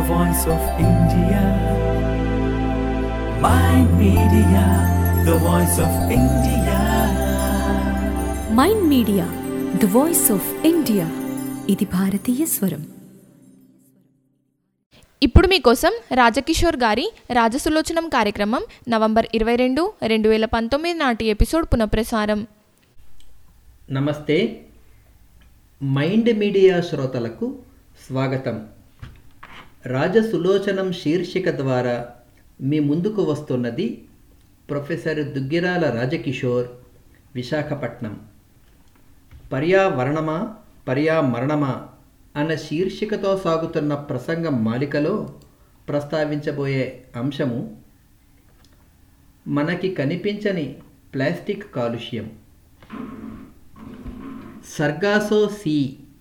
voice of India. Mind Media, the voice of India. Mind media the voice of India ఇది భారతీయ స్వరం ఇప్పుడు మీకోసం రాజకిషోర్ గారి రాజసులోచనం కార్యక్రమం నవంబర్ ఇరవై రెండు రెండు వేల పంతొమ్మిది నాటి ఎపిసోడ్ పునఃప్రసారం నమస్తే మైండ్ మీడియా శ్రోతలకు స్వాగతం రాజసులోచనం శీర్షిక ద్వారా మీ ముందుకు వస్తున్నది ప్రొఫెసర్ దుగ్గిరాల రాజకిషోర్ విశాఖపట్నం పర్యావరణమా పర్యామరణమా అన్న శీర్షికతో సాగుతున్న ప్రసంగం మాలికలో ప్రస్తావించబోయే అంశము మనకి కనిపించని ప్లాస్టిక్ కాలుష్యం సర్గాసో సీ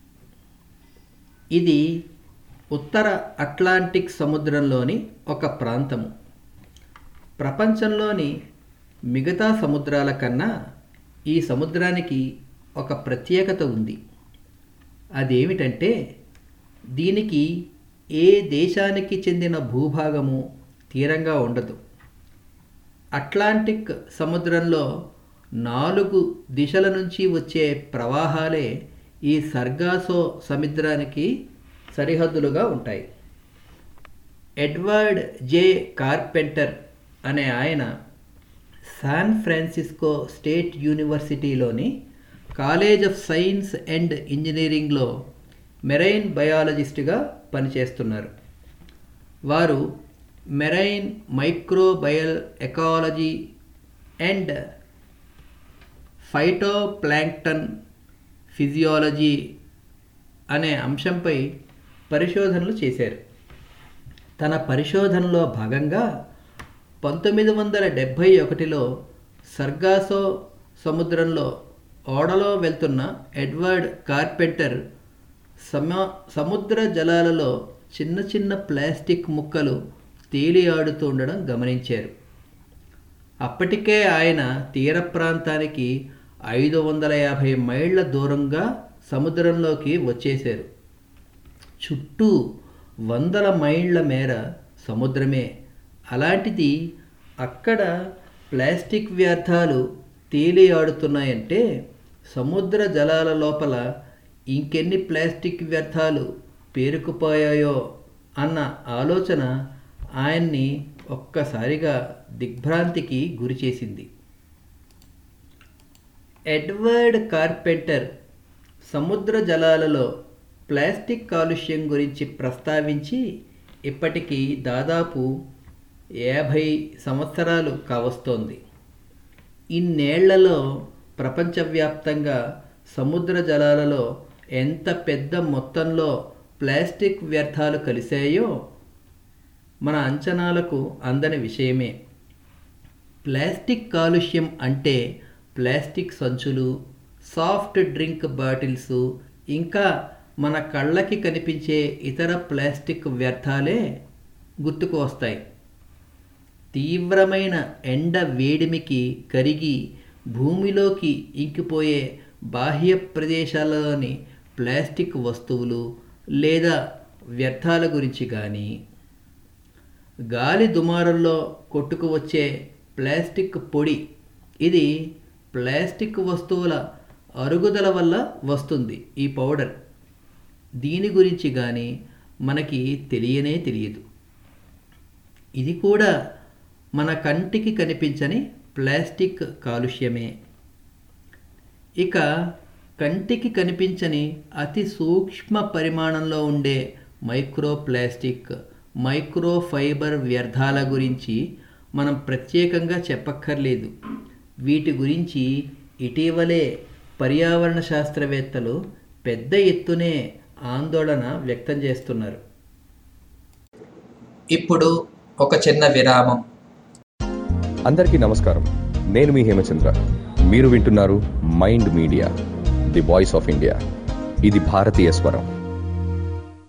ఇది ఉత్తర అట్లాంటిక్ సముద్రంలోని ఒక ప్రాంతము ప్రపంచంలోని మిగతా సముద్రాల కన్నా ఈ సముద్రానికి ఒక ప్రత్యేకత ఉంది అదేమిటంటే దీనికి ఏ దేశానికి చెందిన భూభాగము తీరంగా ఉండదు అట్లాంటిక్ సముద్రంలో నాలుగు దిశల నుంచి వచ్చే ప్రవాహాలే ఈ సర్గాసో సముద్రానికి సరిహద్దులుగా ఉంటాయి ఎడ్వర్డ్ జే కార్పెంటర్ అనే ఆయన శాన్ ఫ్రాన్సిస్కో స్టేట్ యూనివర్సిటీలోని కాలేజ్ ఆఫ్ సైన్స్ అండ్ ఇంజనీరింగ్లో మెరైన్ బయాలజిస్ట్గా పనిచేస్తున్నారు వారు marine microbial ecology and phytoplankton physiology అనే అంశంపై పరిశోధనలు చేశారు తన పరిశోధనలో భాగంగా పంతొమ్మిది వందల డెబ్భై ఒకటిలో సర్గాసో సముద్రంలో ఓడలో వెళ్తున్న ఎడ్వర్డ్ కార్పెంటర్ సమ సముద్ర జలాలలో చిన్న చిన్న ప్లాస్టిక్ ముక్కలు తేలియాడుతూ ఉండడం గమనించారు అప్పటికే ఆయన తీర ప్రాంతానికి ఐదు వందల యాభై మైళ్ళ దూరంగా సముద్రంలోకి వచ్చేశారు చుట్టూ వందల మైళ్ళ మేర సముద్రమే అలాంటిది అక్కడ ప్లాస్టిక్ వ్యర్థాలు తేలియాడుతున్నాయంటే సముద్ర జలాల లోపల ఇంకెన్ని ప్లాస్టిక్ వ్యర్థాలు పేరుకుపోయాయో అన్న ఆలోచన ఆయన్ని ఒక్కసారిగా దిగ్భ్రాంతికి గురిచేసింది ఎడ్వర్డ్ కార్పెంటర్ సముద్ర జలాలలో ప్లాస్టిక్ కాలుష్యం గురించి ప్రస్తావించి ఇప్పటికీ దాదాపు యాభై సంవత్సరాలు కావస్తోంది ఇన్నేళ్లలో ప్రపంచవ్యాప్తంగా సముద్ర జలాలలో ఎంత పెద్ద మొత్తంలో ప్లాస్టిక్ వ్యర్థాలు కలిశాయో మన అంచనాలకు అందని విషయమే ప్లాస్టిక్ కాలుష్యం అంటే ప్లాస్టిక్ సంచులు సాఫ్ట్ డ్రింక్ బాటిల్స్ ఇంకా మన కళ్ళకి కనిపించే ఇతర ప్లాస్టిక్ వ్యర్థాలే గుర్తుకు వస్తాయి తీవ్రమైన ఎండ వేడిమికి కరిగి భూమిలోకి ఇంకిపోయే బాహ్య ప్రదేశాలలోని ప్లాస్టిక్ వస్తువులు లేదా వ్యర్థాల గురించి కానీ గాలి దుమారంలో కొట్టుకు వచ్చే ప్లాస్టిక్ పొడి ఇది ప్లాస్టిక్ వస్తువుల అరుగుదల వల్ల వస్తుంది ఈ పౌడర్ దీని గురించి కానీ మనకి తెలియనే తెలియదు ఇది కూడా మన కంటికి కనిపించని ప్లాస్టిక్ కాలుష్యమే ఇక కంటికి కనిపించని అతి సూక్ష్మ పరిమాణంలో ఉండే మైక్రో ప్లాస్టిక్ మైక్రో ఫైబర్ వ్యర్థాల గురించి మనం ప్రత్యేకంగా చెప్పక్కర్లేదు వీటి గురించి ఇటీవలే పర్యావరణ శాస్త్రవేత్తలు పెద్ద ఎత్తునే ఆందోళన వ్యక్తం చేస్తున్నారు ఇప్పుడు ఒక చిన్న విరామం అందరికీ నమస్కారం నేను మీ హేమచంద్ర మీరు వింటున్నారు mind media the voice of India ఇది భారతీయ స్వరం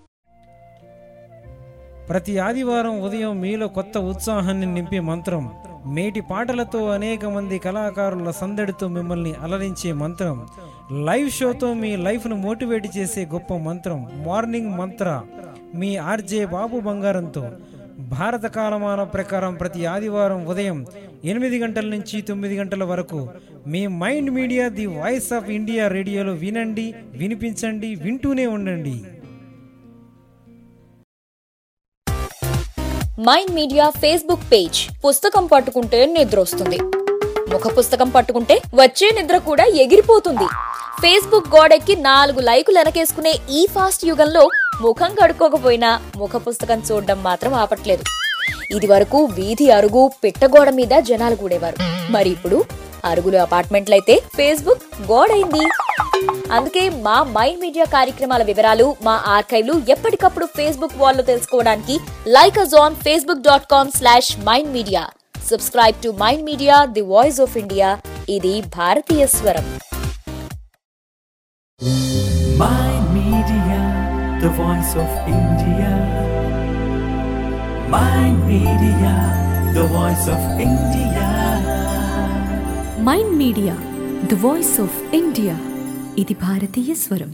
ప్రతి ఆదివారం ఉదయం మీలో కొత్త ఉత్సాహాన్ని నింపే మంత్రం మేటి పాటలతో అనేక మంది కళాకారుల సందడితో మిమ్మల్ని అలరించే మంత్రం లైవ్ షోతో మీ లైఫ్ను మోటివేట్ చేసే గొప్ప మంత్రం మార్నింగ్ మంత్ర మీ ఆర్జే బాబు బంగారంతో భారత కాలమాన ప్రకారం ప్రతి ఆదివారం ఉదయం ఎనిమిది గంటల నుంచి తొమ్మిది గంటల వరకు మీ mind media the voice of India రేడియోలో వినండి వినిపించండి వింటూనే ఉండండి మైండ్ మీడియా ఫేస్బుక్ పేజ్ పుస్తకం పట్టుకుంటే నిద్రొస్తుంది ముఖ పుస్తకం పట్టుకుంటే వచ్చే నిద్ర కూడా ఎగిరిపోతుంది ఫేస్బుక్ గోడెక్కి నాలుగు లైకులు వెనకేసుకునే ఈ ఫాస్ట్ యుగంలో ముఖం కడుక్కోకపోయినా ముఖ పుస్తకం చూడడం మాత్రం ఆపట్లేదు ఇది వరకు వీధి అరుగు పిట్టగోడ మీద జనాలు కూడేవారు మరి ఇప్పుడు అరుగులు అపార్ట్మెంట్లయితే ఫేస్బుక్ గోడైంది అందుకే మా మైండ్ మీడియా కార్యక్రమాల వివరాలు మా ఆర్కైవ్లు ఎప్పటికప్పుడు ఫేస్బుక్ వాల్లో తెలుసుకోవడానికి like us on Facebook dot com slash mind media subscribe to mind media the voice of India ఇది భారతీయ స్వరం Mind Media, the voice of India. Mind Media, the voice of India. Mind media the voice of India ఇది భారతీయ స్వరం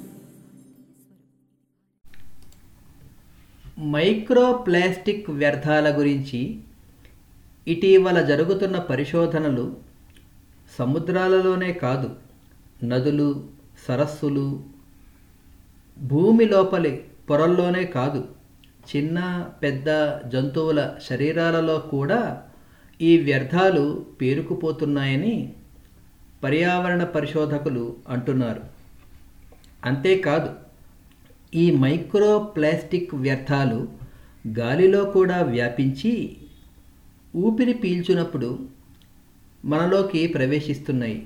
micro plastic వ్యర్థాల గురించి ఇటీవల జరుగుతున్న పరిశోధనలు సముద్రాలలోనే కాదు నదులు సరస్సులు భూమి లోపలి పొరల్లోనే కాదు చిన్న పెద్ద జంతువుల శరీరాలలో కూడా ఈ వ్యర్థాలు పేరుకుపోతున్నాయని పర్యావరణ పరిశోధకులు అంటున్నారు అంతేకాదు ఈ మైక్రో ప్లాస్టిక్ వ్యర్థాలు గాలిలో కూడా వ్యాపించి ఊపిరి పీల్చునప్పుడు మనలోకి ప్రవేశిస్తున్నాయి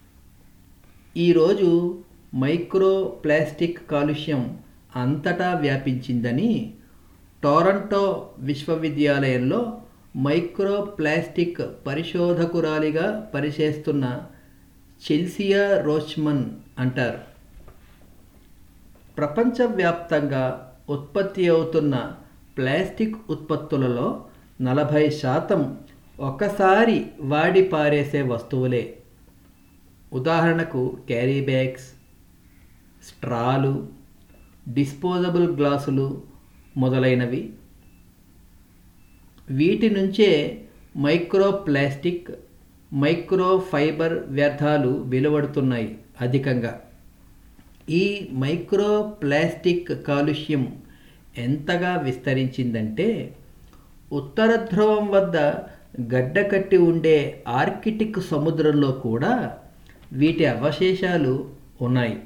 ఈరోజు మైక్రో ప్లాస్టిక్ కాలుష్యం అంతటా వ్యాపించిందని టొరంటో విశ్వవిద్యాలయంలో మైక్రో ప్లాస్టిక్ పరిశోధకురాలిగా పనిచేస్తున్న చెల్సియా రోచ్మన్ అంటారు ప్రపంచవ్యాప్తంగా ఉత్పత్తి అవుతున్న ప్లాస్టిక్ ఉత్పత్తులలో నలభై శాతం ఒకసారి వాడి పారేసే వస్తువులే ఉదాహరణకు క్యారీ బ్యాగ్స్ స్ట్రాలు డిస్పోజబుల్ గ్లాసులు మొదలైనవి వీటి నుంచే మైక్రో ప్లాస్టిక్ మైక్రో ఫైబర్ వ్యర్థాలు వెలువడుతున్నాయి అధికంగా ఈ మైక్రో ప్లాస్టిక్ కాలుష్యం ఎంతగా విస్తరించిందంటే ఉత్తర ధ్రువం వద్ద గడ్డకట్టి ఉండే ఆర్కిటిక్ సముద్రంలో కూడా వీటి అవశేషాలు ఉన్నాయి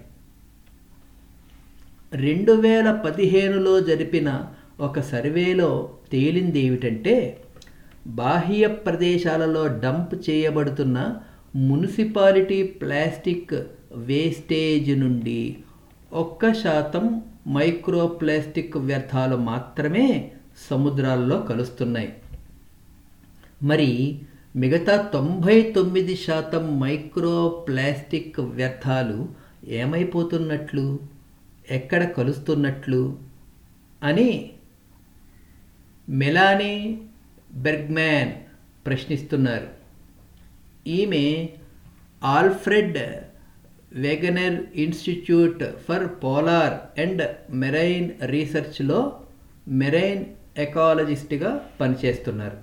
రెండు వేల పదిహేనులో జరిపిన ఒక సర్వేలో తేలింది ఏమిటంటే బాహ్య ప్రదేశాలలో డంప్ చేయబడుతున్న మున్సిపాలిటీ ప్లాస్టిక్ వేస్టేజ్ నుండి ఒక్క శాతం మైక్రో ప్లాస్టిక్ వ్యర్థాలు మాత్రమే సముద్రాల్లో కలుస్తున్నాయి మరి మిగతా తొంభై తొమ్మిది శాతం మైక్రో ప్లాస్టిక్ వ్యర్థాలు ఏమైపోతున్నట్లు ఎక్కడ కలుస్తున్నట్లు అని మెలానీ బెర్గ్మ్యాన్ ప్రశ్నిస్తున్నారు ఈమె Alfred Wegener Institute for polar and marine రీసెర్చ్లో మెరైన్ ఎకాలజిస్ట్గా పనిచేస్తున్నారు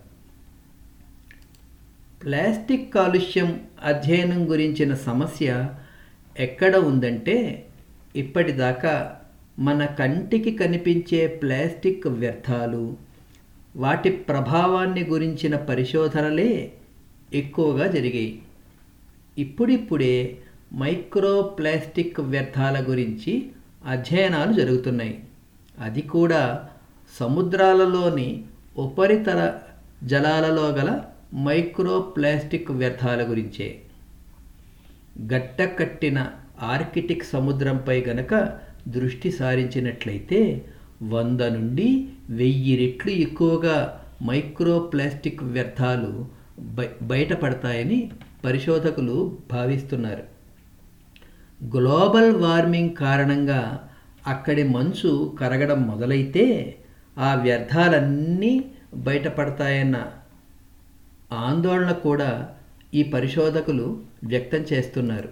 ప్లాస్టిక్ కాలుష్యం అధ్యయనం గురించిన సమస్య ఎక్కడ ఉందంటే ఇప్పటిదాకా మన కంటికి కనిపించే ప్లాస్టిక్ వ్యర్థాలు వాటి ప్రభావాన్ని గురించిన పరిశోధనలే ఎక్కువగా జరిగాయి ఇప్పుడిప్పుడే మైక్రో ప్లాస్టిక్ వ్యర్థాల గురించి అధ్యయనాలు జరుగుతున్నాయి అది కూడా సముద్రాలలోని ఉపరితల జలాలలో గల మైక్రో ప్లాస్టిక్ వ్యర్థాల గురించే గట్టకట్టిన ఆర్కిటిక్ సముద్రంపై గనక దృష్టి సారించినట్లయితే వంద నుండి వెయ్యి రెట్లు ఎక్కువగా మైక్రో ప్లాస్టిక్ వ్యర్థాలు బయ బయటపడతాయని పరిశోధకులు భావిస్తున్నారు గ్లోబల్ వార్మింగ్ కారణంగా అక్కడి మంచు కరగడం మొదలైతే ఆ వ్యర్థాలన్నీ బయటపడతాయన్న ఆందోళన కూడా ఈ పరిశోధకులు వ్యక్తం చేస్తున్నారు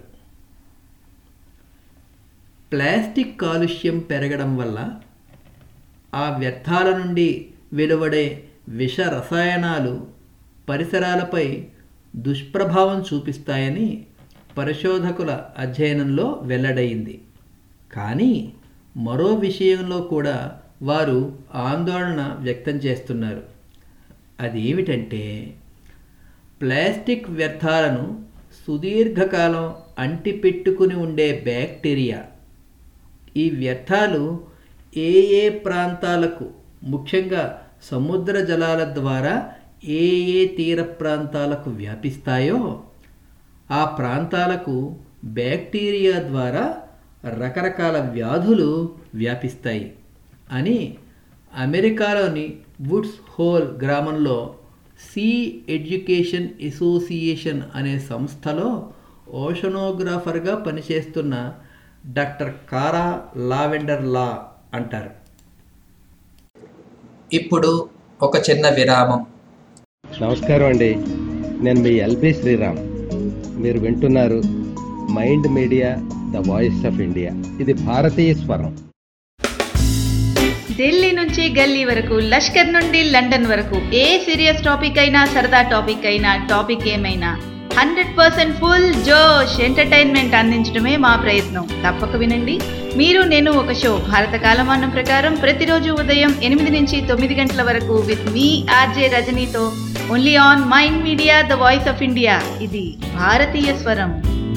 ప్లాస్టిక్ కాలుష్యం పెరగడం వల్ల ఆ వ్యర్థాల నుండి వెలువడే విష రసాయనాలు పరిసరాలపై దుష్ప్రభావం చూపిస్తాయని పరిశోధకుల అధ్యయనంలో వెల్లడైంది కానీ మరో విషయంలో కూడా వారు ఆందోళన వ్యక్తం చేస్తున్నారు అదేమిటంటే ప్లాస్టిక్ వ్యర్థాలను సుదీర్ఘకాలం అంటిపెట్టుకుని ఉండే బ్యాక్టీరియా ఈ వ్యర్థాలు ఏ ఏ ప్రాంతాలకు ముఖ్యంగా సముద్ర జలాల ద్వారా ఏ ఏ తీర ప్రాంతాలకు వ్యాపిస్తాయో ఆ ప్రాంతాలకు బ్యాక్టీరియా ద్వారా రకరకాల వ్యాధులు వ్యాపిస్తాయి అని అమెరికాలోని వుడ్స్ హోల్ గ్రామంలో సీ ఎడ్యుకేషన్ అసోసియేషన్ అనే సంస్థలో ఓషనోగ్రాఫర్గా పనిచేస్తున్న డాక్టర్ కారా లావెండర్ లా అంటారు ఇప్పుడు ఒక చిన్న విరామం నమస్కారం అండి నేను మీ ఎల్బి శ్రీరామ్ మీరు వింటున్నారు mind media the voice of India ఇది భారతీయ స్వరం ఢిల్లీ నుంచి గల్లీ వరకు లష్కర్ నుండి లండన్ వరకు ఏ సీరియస్ టాపిక్ అయినా సరదా టాపిక్ అయినా టాపిక్ ఏమైనా హండ్రెడ్ పర్సెంట్ ఫుల్ జోష్ ఎంటర్టైన్మెంట్ అందించడమే మా ప్రయత్నం తప్పక వినండి మీరు నేను ఒక షో భారత కాలమానం ప్రకారం ప్రతిరోజు ఉదయం ఎనిమిది నుంచి తొమ్మిది గంటల వరకు విత్ మీ ఆర్జే రజనీతో only on mind media the voice of India ఇది భారతీయ స్వరం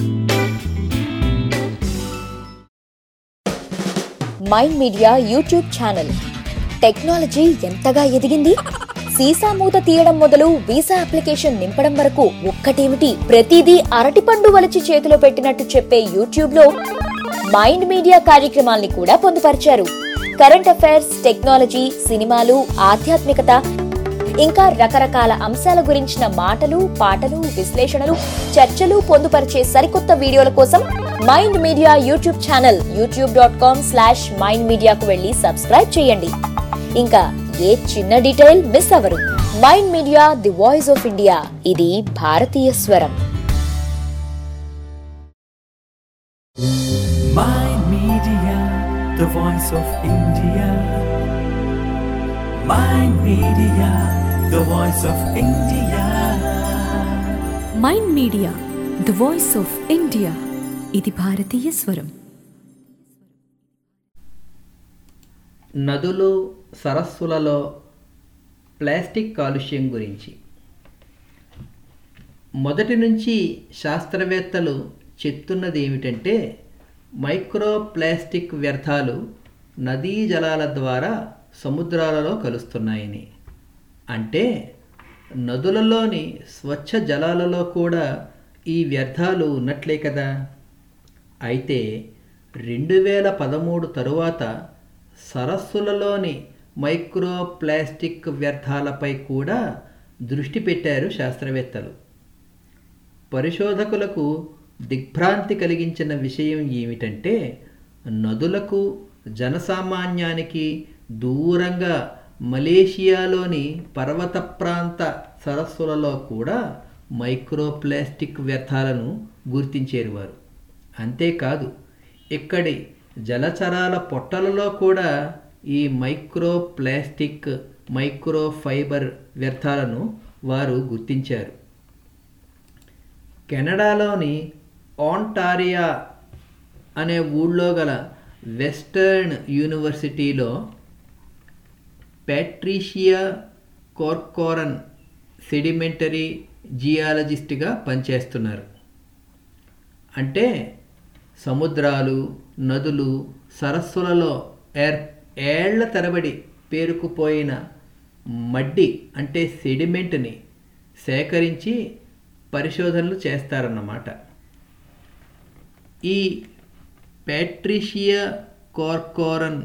mind media YouTube channel technology ఎంతగా ఎదిగింది సీసా మూత తీయడం మొదలు వీసా అప్లికేషన్ నింపడం వరకు ఒక్కటేమిటి ప్రతిదీ అరటిపండు వలిచి చేతిలో పెట్టినట్టు చెప్పే యూట్యూబ్ లో మైండ్ మీడియా కార్యక్రమాల్ని కూడా పొందుపరిచారు కరెంట్ అఫైర్స్ టెక్నాలజీ సినిమాలు ఆధ్యాత్మికత ఇంకా రకరకాల అంశాల గురించిన మాటలు పాటలు విశ్లేషణలు చర్చలు పొందుపరిచే సరికొత్త వీడియోల కోసం mind media YouTube channel YouTube dot com slash mind మీడియాకు వెళ్ళి సబ్స్క్రైబ్ చేయండి ఇంకా ఏ చిన్న డీటెయిల్ మిస్ అవ్వరు mind media the voice of India ఇది భారతీయ స్వరం Mind Media, the voice of India. Mind Media, the voice of India. Mind media the voice of India ఇది భారతీయ స్వరం నదులు సరస్సులలో ప్లాస్టిక్ కాలుష్యం గురించి మొదటి నుంచి శాస్త్రవేత్తలు చెప్తున్నది ఏమిటంటే మైక్రో ప్లాస్టిక్ వ్యర్థాలు నదీ జలాల ద్వారా సముద్రాలలో కలుస్తున్నాయని అంటే నదులలోని స్వచ్ఛ జలాలలో కూడా ఈ వ్యర్థాలు ఉన్నట్లే కదా అయితే రెండు వేల పదమూడు తరువాత సరస్సులలోని మైక్రో ప్లాస్టిక్ వ్యర్థాలపై కూడా దృష్టి పెట్టారు శాస్త్రవేత్తలు పరిశోధకులకు దిగ్భ్రాంతి కలిగించిన విషయం ఏమిటంటే నదులకు జనసామాన్యానికి దూరంగా మలేషియాలోని పర్వత ప్రాంత సరస్సులలో కూడా మైక్రో ప్లాస్టిక్ వ్యర్థాలను గుర్తించేరు వారు అంతేకాదు ఇక్కడి జలచరాల పొట్టలలో కూడా ఈ మైక్రో ప్లాస్టిక్ మైక్రో ఫైబర్ వ్యర్థాలను వారు గుర్తించారు కెనడాలోని ఆంటారియా అనే ఊళ్ళో గల వెస్టర్న్ యూనివర్సిటీలో ప్యాట్రిషియా కోర్కోరన్ సెడిమెంటరీ జియాలజిస్ట్గా పనిచేస్తున్నారు అంటే సముద్రాలు నదులు సరస్సులలో ఏర్ ఏళ్ల తరబడి పేరుకుపోయిన మడ్డి అంటే సెడిమెంట్ని సేకరించి పరిశోధనలు చేస్తారన్నమాట ఈ ప్యాట్రిషియా కార్కోరన్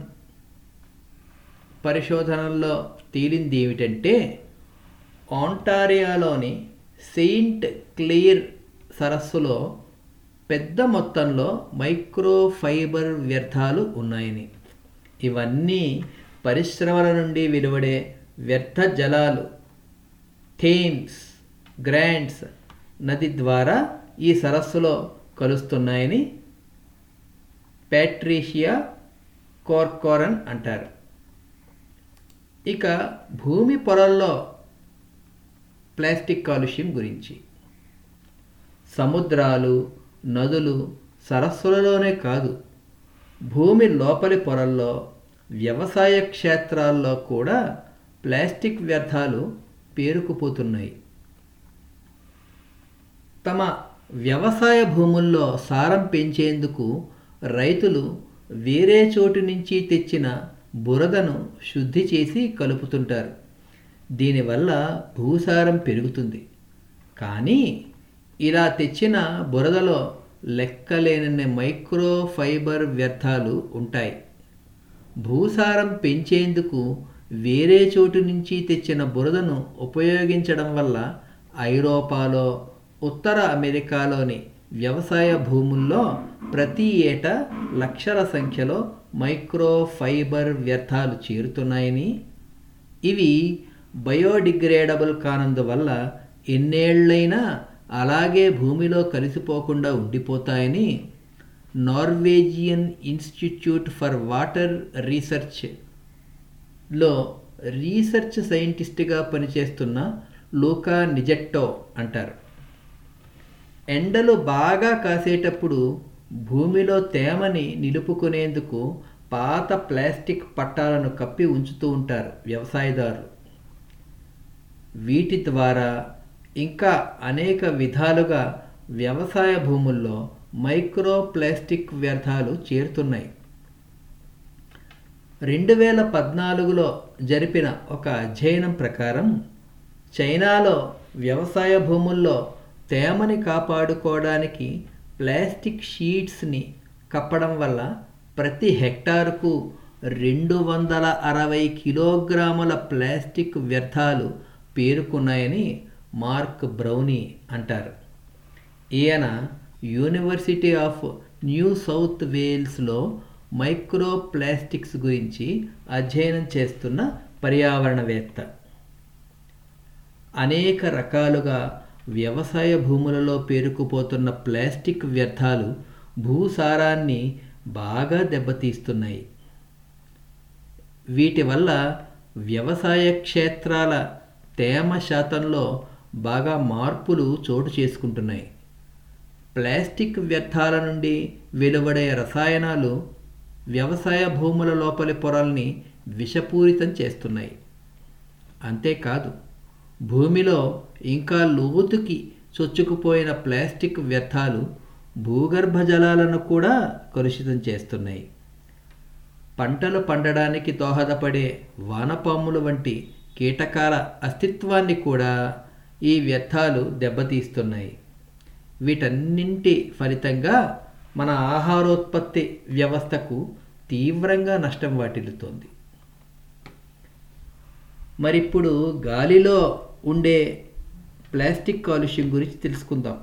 పరిశోధనల్లో తేలింది ఏమిటంటే ఆంటారియాలోని సెయింట్ క్లియర్ సరస్సులో పెద్ద మొత్తంలో మైక్రో ఫైబర్ వ్యర్థాలు ఉన్నాయని ఇవన్నీ పరిశ్రమల నుండి వెలువడే వ్యర్థ జలాలు థేమ్స్ గ్రాండ్స్ నది ద్వారా ఈ సరస్సులో కలుస్తున్నాయని ప్యాట్రీషియా కోర్కోరన్ అంటారు ఇక భూమి పొరల్లో ప్లాస్టిక్ కాలుష్యం గురించి సముద్రాలు నదులు సరస్సులలోనే కాదు భూమి లోపలి పొరల్లో వ్యవసాయ క్షేత్రాల్లో కూడా ప్లాస్టిక్ వ్యర్థాలు పేరుకుపోతున్నాయి తమ వ్యవసాయ భూముల్లో సారం పెంచేందుకు రైతులు వేరే చోటు నుంచి తెచ్చిన బురదను శుద్ధి చేసి కలుపుతుంటారు దీనివల్ల భూసారం పెరుగుతుంది కానీ ఇలా తెచ్చిన బురదలో లెక్కలేనన్ని మైక్రో ఫైబర్ వ్యర్థాలు ఉంటాయి భూసారం పెంచేందుకు వేరే చోటు నుంచి తెచ్చిన బురదను ఉపయోగించడం వల్ల ఐరోపాలో ఉత్తర అమెరికాలోని వ్యవసాయ భూముల్లో ప్రతి ఏటా లక్షల సంఖ్యలో మైక్రో ఫైబర్ వ్యర్థాలు చేరుతున్నాయని ఇవి బయోడిగ్రేడబుల్ కానందువల్ల ఎన్నేళ్లైనా అలాగే భూమిలో కలిసిపోకుండా ఉండిపోతాయని నార్వేజియన్ ఇన్స్టిట్యూట్ ఫర్ వాటర్ రీసెర్చ్లో రీసెర్చ్ సైంటిస్ట్గా పనిచేస్తున్న లూకా నిజెట్టో అంటారు ఎండలు బాగా కాసేటప్పుడు భూమిలో తేమని నిలుపుకునేందుకు పాత ప్లాస్టిక్ పట్టాలను కప్పి ఉంచుతూ ఉంటారు వ్యవసాయదారులు వీటి ద్వారా ఇంకా అనేక విధాలుగా వ్యవసాయ భూముల్లో మైక్రో ప్లాస్టిక్ వ్యర్థాలు చేరుతున్నాయి రెండు వేల పద్నాలుగులో జరిపిన ఒక అధ్యయనం ప్రకారం చైనాలో వ్యవసాయ భూముల్లో తేమని కాపాడుకోవడానికి ప్లాస్టిక్ షీట్స్ని కప్పడం వల్ల ప్రతి హెక్టారుకు రెండు వందల అరవై కిలోగ్రాముల ప్లాస్టిక్ వ్యర్థాలు పేరుకున్నాయని మార్క్ బ్రౌనీ అంటారు ఈయన యూనివర్సిటీ ఆఫ్ న్యూ సౌత్ వేల్స్లో మైక్రో ప్లాస్టిక్స్ గురించి అధ్యయనం చేస్తున్న పర్యావరణవేత్త అనేక రకాలుగా వ్యవసాయ భూములలో పేరుకుపోతున్న ప్లాస్టిక్ వ్యర్థాలు భూసారాన్ని బాగా దెబ్బతీస్తున్నాయి వీటి వల్ల వ్యవసాయ క్షేత్రాల తేమ శాతంలో బాగా మార్పులు చోటు చేసుకుంటున్నాయి ప్లాస్టిక్ వ్యర్థాల నుండి వెలువడే రసాయనాలు వ్యవసాయ భూముల లోపలి పొరల్ని విషపూరితం చేస్తున్నాయి అంతేకాదు భూమిలో ఇంకా లోతుకి చొచ్చుకుపోయిన ప్లాస్టిక్ వ్యర్థాలు భూగర్భ జలాలను కూడా కలుషితం చేస్తున్నాయి పంటలు పండడానికి దోహదపడే వానపాములు వంటి కీటకాల అస్తిత్వాన్ని కూడా ఈ వ్యర్థాలు దెబ్బతీస్తున్నాయి వీటన్నింటి ఫలితంగా మన ఆహారోత్పత్తి వ్యవస్థకు తీవ్రంగా నష్టం వాటిల్లుతోంది మరిప్పుడు గాలిలో ఉండే ప్లాస్టిక్ కాలుష్యం గురించి తెలుసుకుందాం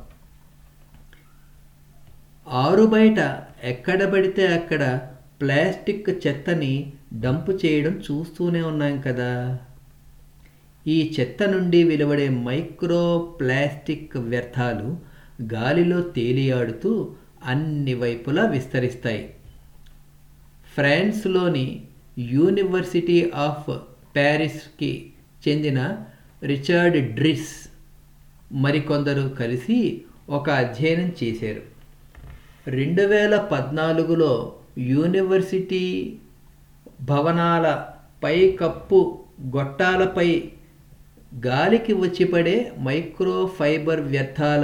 ఆరు బయట ఎక్కడ పడితే అక్కడ ప్లాస్టిక్ చెత్తని డంపు చేయడం చూస్తూనే ఉన్నాం కదా ఈ చెత్త నుండి వెలువడే మైక్రో ప్లాస్టిక్ వ్యర్థాలు గాలిలో తేలియాడుతూ అన్ని వైపులా విస్తరిస్తాయి ఫ్రాన్స్లోని యూనివర్సిటీ ఆఫ్ ప్యారిస్కి చెందిన రిచర్డ్ డ్రిస్ మరికొందరు కలిసి ఒక అధ్యయనం చేశారు రెండు వేల పద్నాలుగులో యూనివర్సిటీ భవనాల పైకప్పు గొట్టాలపై గాలికి వచ్చి పడే మైక్రో ఫైబర్ వ్యర్థాల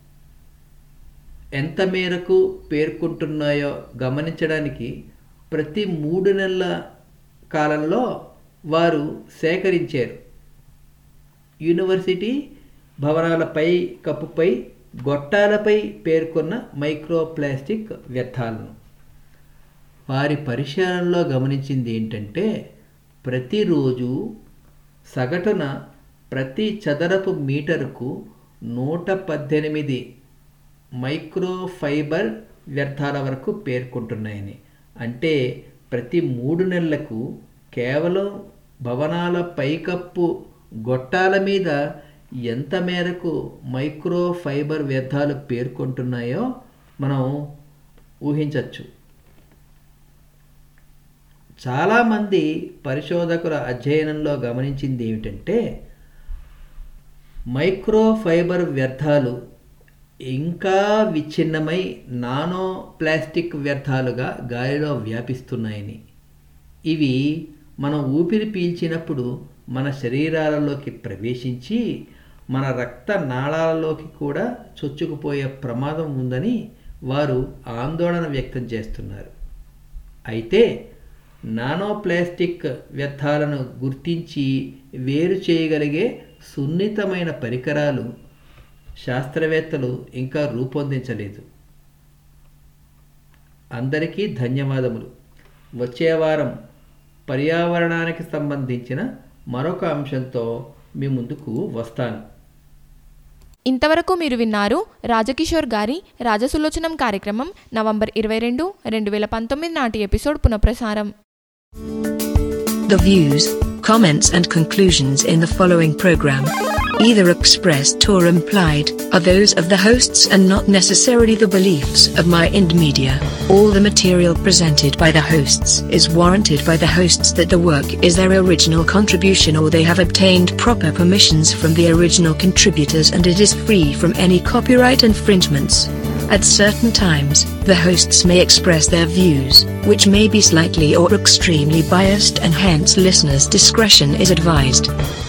ఎంత మేరకు పేర్కొంటున్నాయో గమనించడానికి ప్రతి మూడు నెలల కాలంలో వారు సేకరించారు యూనివర్సిటీ భవనాలపై కప్పుపై గొట్టాలపై పేర్కొన్న మైక్రో ప్లాస్టిక్ వ్యర్థాలను వారి పరిశీలనలో గమనించింది ఏంటంటే ప్రతిరోజు సగటున ప్రతి చదరపు మీటరుకు నూట పద్దెనిమిది మైక్రో ఫైబర్ వ్యర్థాల వరకు పేర్కొంటున్నాయని అంటే ప్రతి మూడు నెలలకు కేవలం భవనాల పైకప్పు గొట్టాల మీద ఎంత మేరకు మైక్రో ఫైబర్ వ్యర్థాలు పేర్కొంటున్నాయో మనం ఊహించవచ్చు చాలామంది పరిశోధకుల అధ్యయనంలో గమనించింది ఏమిటంటే మైక్రో ఫైబర్ వ్యర్థాలు ఇంకా విచ్ఛిన్నమై నానో ప్లాస్టిక్ వ్యర్థాలుగా గాలిలో వ్యాపిస్తున్నాయని ఇవి మనం ఊపిరి పీల్చినప్పుడు మన శరీరాలలోకి ప్రవేశించి మన రక్త నాళాలలోకి కూడా చొచ్చుకుపోయే ప్రమాదం ఉందని వారు ఆందోళన వ్యక్తం చేస్తున్నారు అయితే నానో ప్లాస్టిక్ వ్యర్థాలను గుర్తించి వేరు చేయగలిగే సున్నితమైన పరికరాలు శాస్త్రవేత్తలు ఇంకా రూపొందించలేదు అందరికీ ధన్యవాదములు వచ్చే వారం పర్యావరణానికి సంబంధించిన మరొక అంశంతో మీ ముందుకు వస్తాను ఇంతవరకు మీరు విన్నారు రాజకిషోర్ గారి రాజసులోచనం కార్యక్రమం నవంబర్ ఇరవై రెండు రెండు వేల పంతొమ్మిది నాటి ఎపిసోడ్ పునఃప్రసారం The views, comments, and conclusions in the following program, either expressed or implied, are those of the hosts and not necessarily the beliefs of My Ind Media. All the material presented by the hosts is warranted by the hosts that the work is their original contribution or they have obtained proper permissions from the original contributors and it is free from any copyright infringements. At certain times, the hosts may express their views, which may be slightly or extremely biased, and hence listeners' discretion is advised.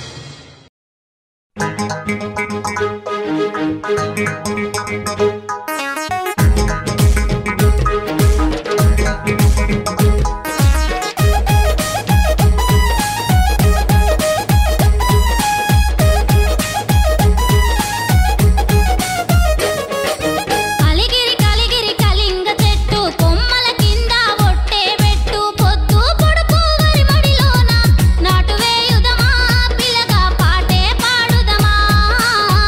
అలిగిరి Kaligiri Kalinga చెట్టు కొమ్మల కింద ఒట్టే పెట్టు పొద్దు పొడుపు వరి మడిలోన నాటు వేయుదమా పిల్లగా పాటే పాడుదమా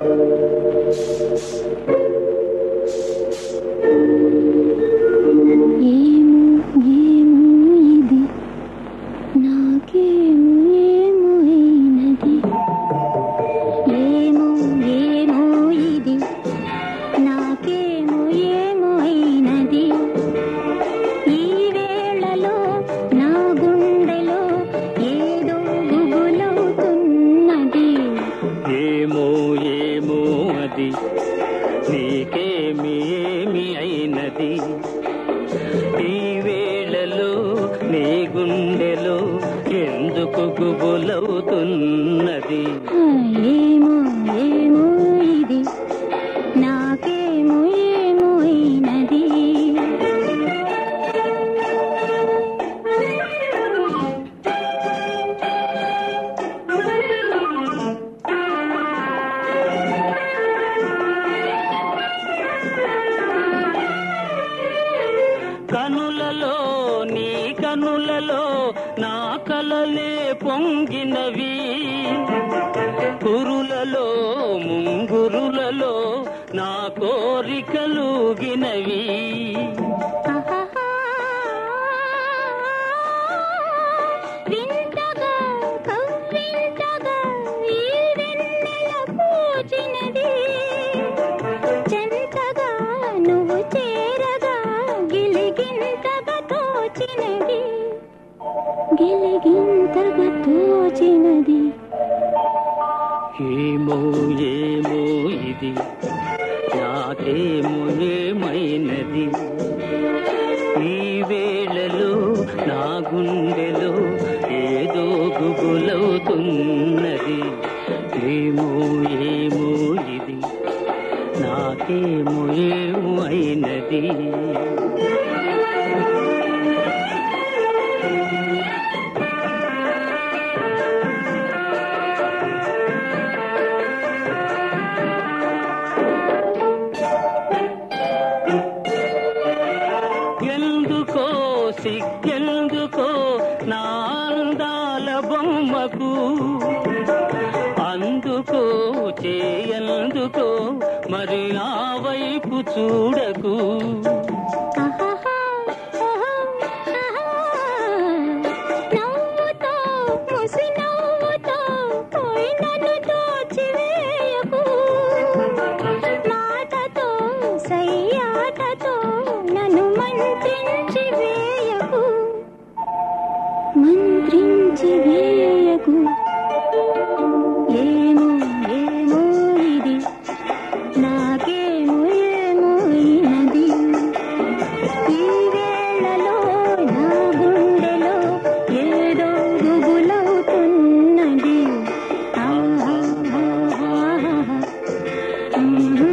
ఏమో ఏమో ఇది నాకేమో ఏమో అయినది ఏమో ఏమో ఇది నాకేమో ఏమో అయినది ఈ వేళలో నా గుండెలో ఏదో గుబులవుతున్నది ఏమో ఏమో అది నీకేమి ఏమి అయినది ఈ వేళలో నీ గుండెలో ఎందుకు గుబులవుతున్నది ఏమో ఏమో ఇది నాకేమో ఏమో అయినది కనులలో నీ కనులలో నా కలలే పొంగినవి కురులలో ముంగురులలో నా కోరికలుగినవి వింతగా కవ్వింతగా ఈ వెన్నెల పూచినది చెంతగా నువ్వు చేరగా గిలిగింతగా తోచినది గిలిగింతగా తోచినది ఏమో ఏమో ఇది నాకేమో ఏమైనది ఈ వేళలో నా గుండెలో ఏదో గుబులవుతున్నది ఏమో ఏమో ఇది నాకేమో ఏమో అయినది ఎందుకో సిగ్గెందుకో నా అందాల బొమ్మకు అందుకో చేయందుకో మరి ఆ వైపు చూడకు నవ్వుతో ముసి నవ్వుతో పోయి నన్ను దోచివేయకు మాటతో సయ్యాటతో నన్ను మంత్రించి వేయకు మంత్రించి వేయకు ఏమో ఏమో ఇది నాకేమో ఏమో అయినది ఈ వేళలో నా గుండెలో ఏదో గుబులవుతున్నది ఆహా, ఆహా, ఆహా.